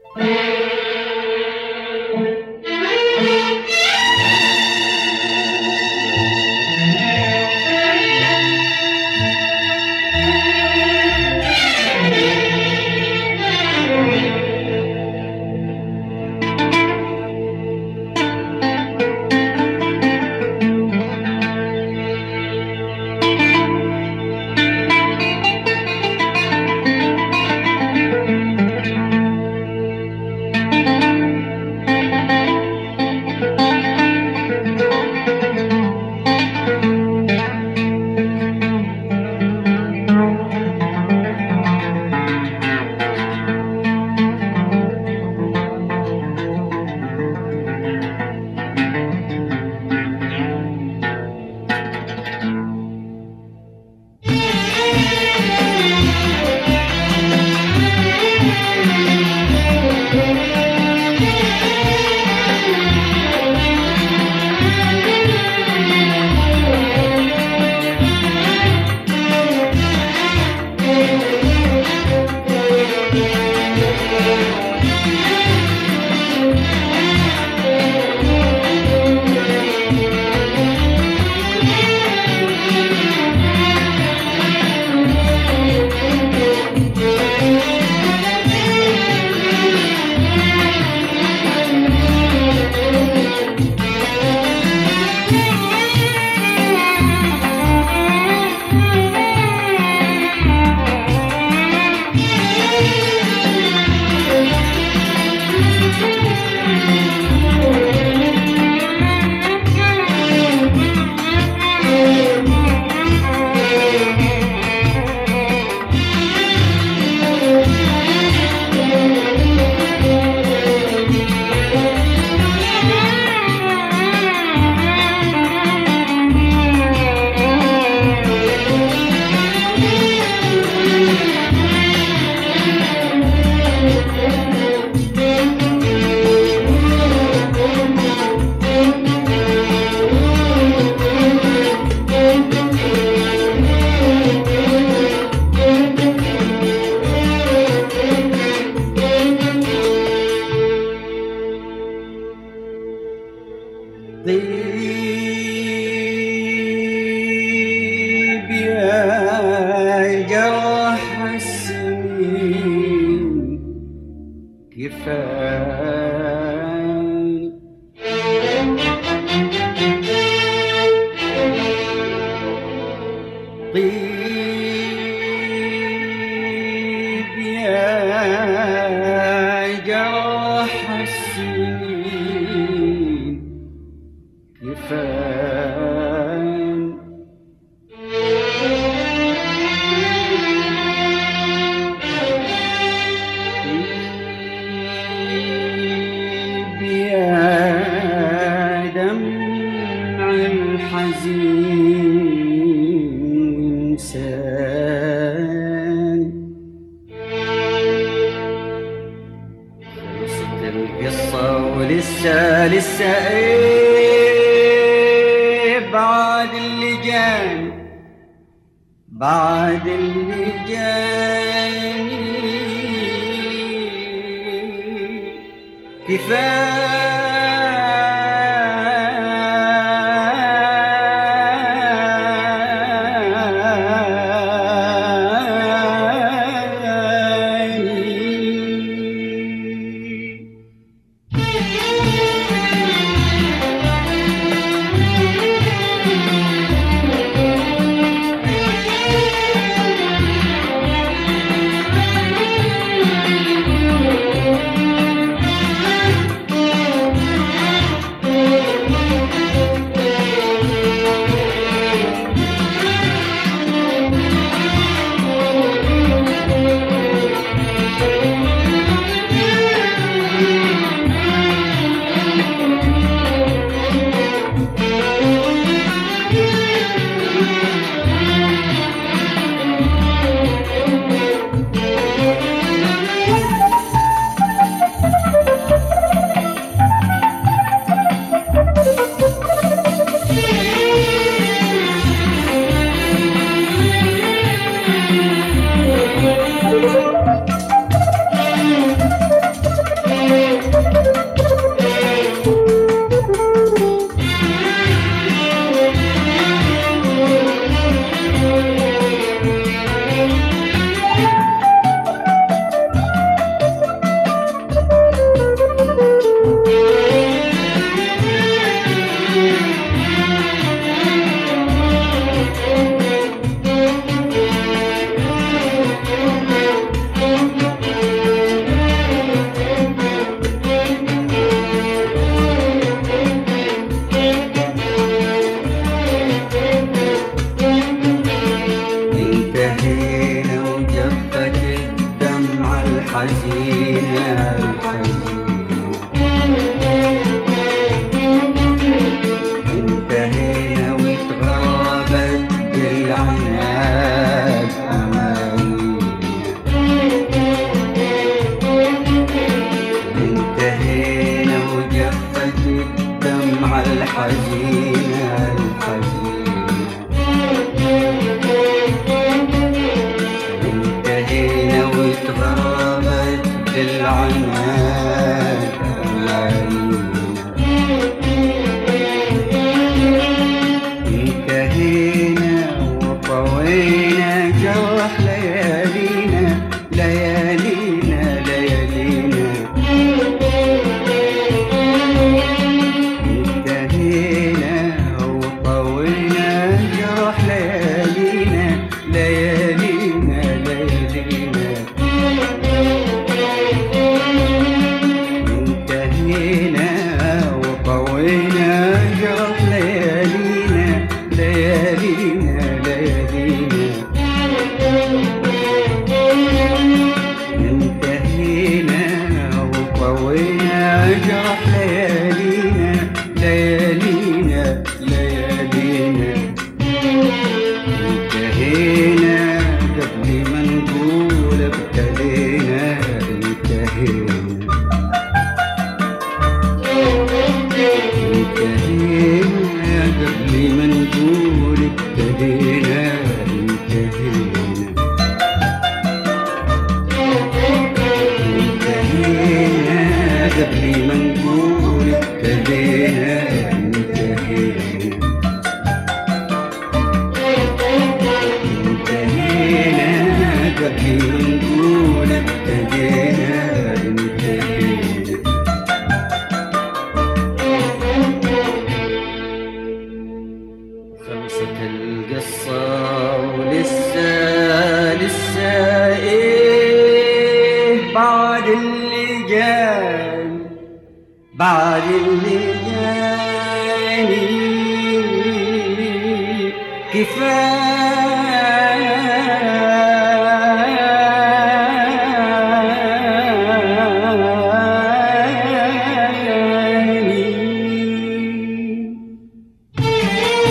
طيب يا جرح السنين كفاية طيب يا جرح السنين كفاية طيب يا دمع الحزين إنسان خلصت القصة ولسه لسه ايه بعد اللي جاني بعد اللي جاني كفاية الحزينة الحزينة انتهينا وتغربت بالعناد انتهينا وطوينا جرح ليالينا ليالينا ليالينا انتهينا وطوينا جرح ليالينا ليالينا ليالينا انتهينا وطوينا جرح ليالينا ليالينا ليالينا انتهينا وطوينا جرح ليالينا ليالينا ليالينا انتهينا قبل ما نقول ابتدينا انتهينا انتهينا قبل ما نقول ابتدينا انتهينا انتهينا قبل ما نقول ابتدينا انتهينا انتهينا قبل ما نقول ابتدينا انتهينا خلصت القصة ولسه لسه ايه بعد اللي جاي بعد اللي جاني كفاية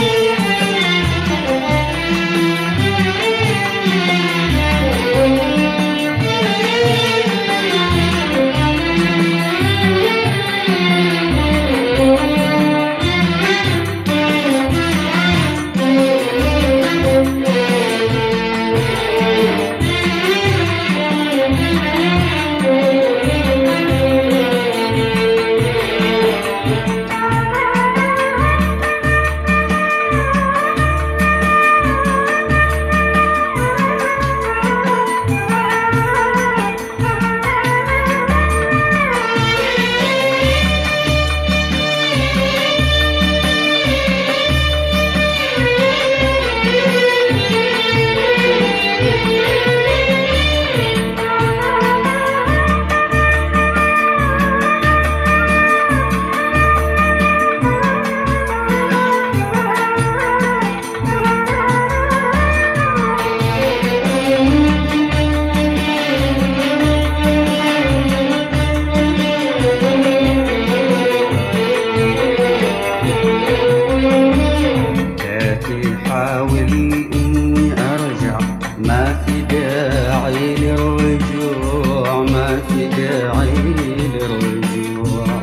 لكن حاول اني ارجع ما في داعي للرجوع ما في داعي للرجوع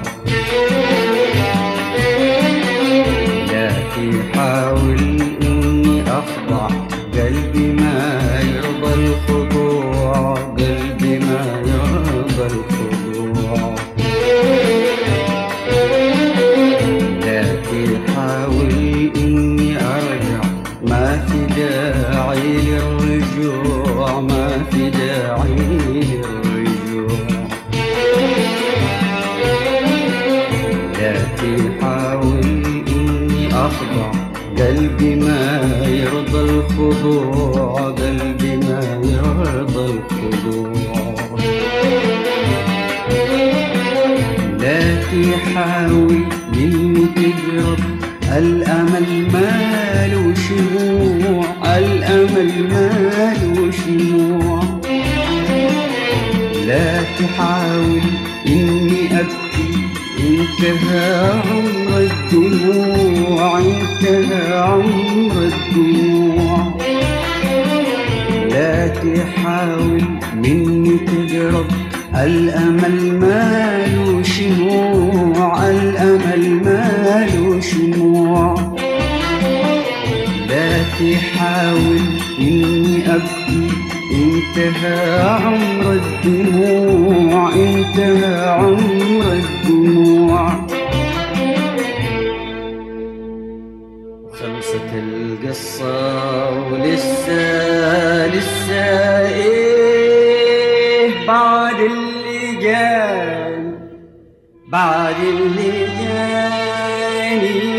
لكن حاول اني اخضع قلبي ما يرضى الخضوع قلبي ما يرضى الخضوع لكن حاول اني ارجع ما في داعي للرجوع ما في داعي للرجوع لكن حاول اني اخضع قلبي ما يرضى الخضوع قلبي ما يرضى الخضوع لا تحاول مني تقرب الأمل ماله شموع الأمل ماله شموع لا تحاول إني أبكي انتهى عمر الدموع انتهى عمر الدموع لا تحاول مني تقرب الأمل ماله شموع الأمل ماله شموع تحاول إني أبكي انتهى عمر الدموع انتهى عمر الدموع خلصت القصة ولسه لسه ايه بعد اللي جاني بعد اللي جاني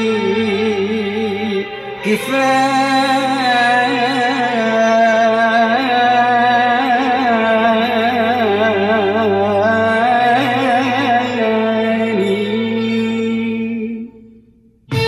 كفاية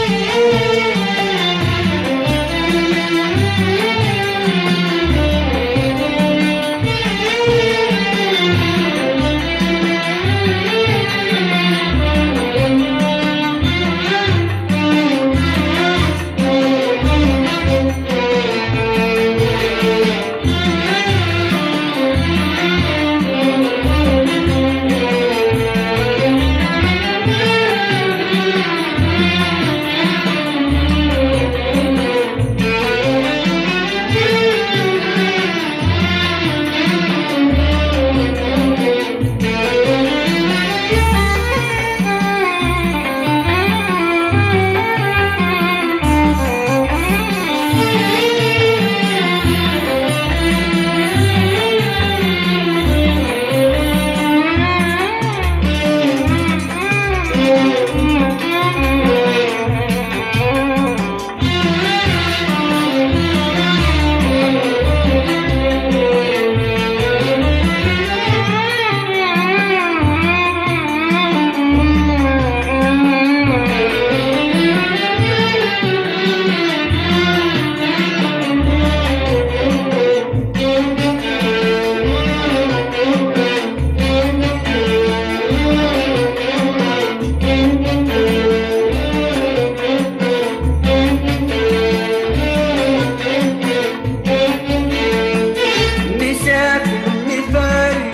نسافر نفارق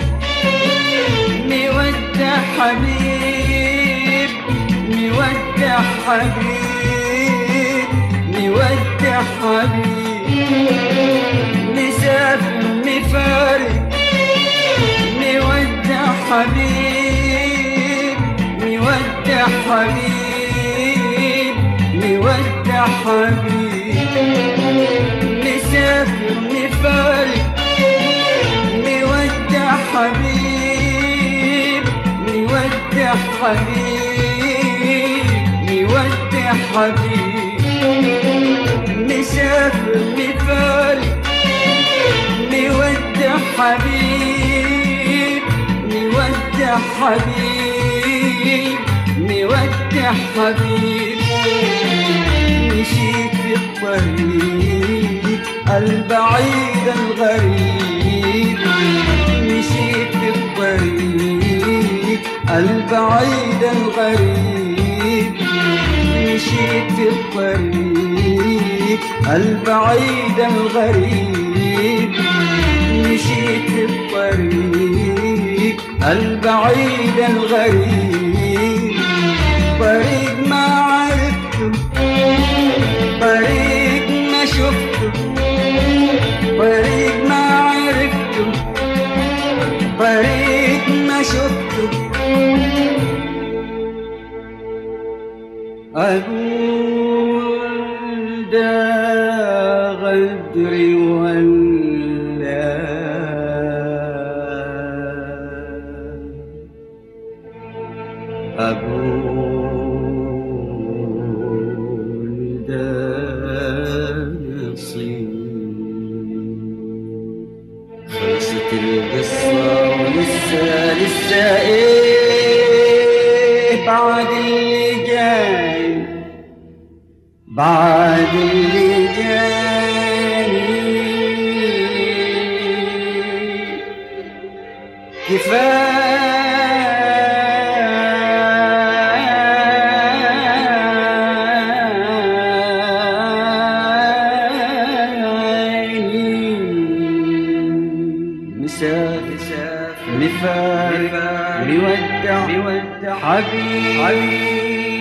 نودع حبيب نودع حبيب نودع حبيب نسافر نفارق نودع حبيب نودع حبيب نودع حبيب نسافر نفارق نودع حبيب نودع حبيب نودع حبيب نسافر نفارق نودع حبيب نودع حبيب نودع حبيب مشيت في الطريق البعيد الغريب مشيت في الطريق البعيد الغريب مشيت في الطريق البعيد الغريب مشيت في الطريق البعيد الغريب طريق ما عرفته طريق ما شفته طريق ما عرفته طريق ما شفته أقول ده غدري ولا أقول ده نصيب خلصت القصة ولسه لسه ايه بعد اللي جاي بعد اللي جاني كفاية مسافر نفارق نودع حبيب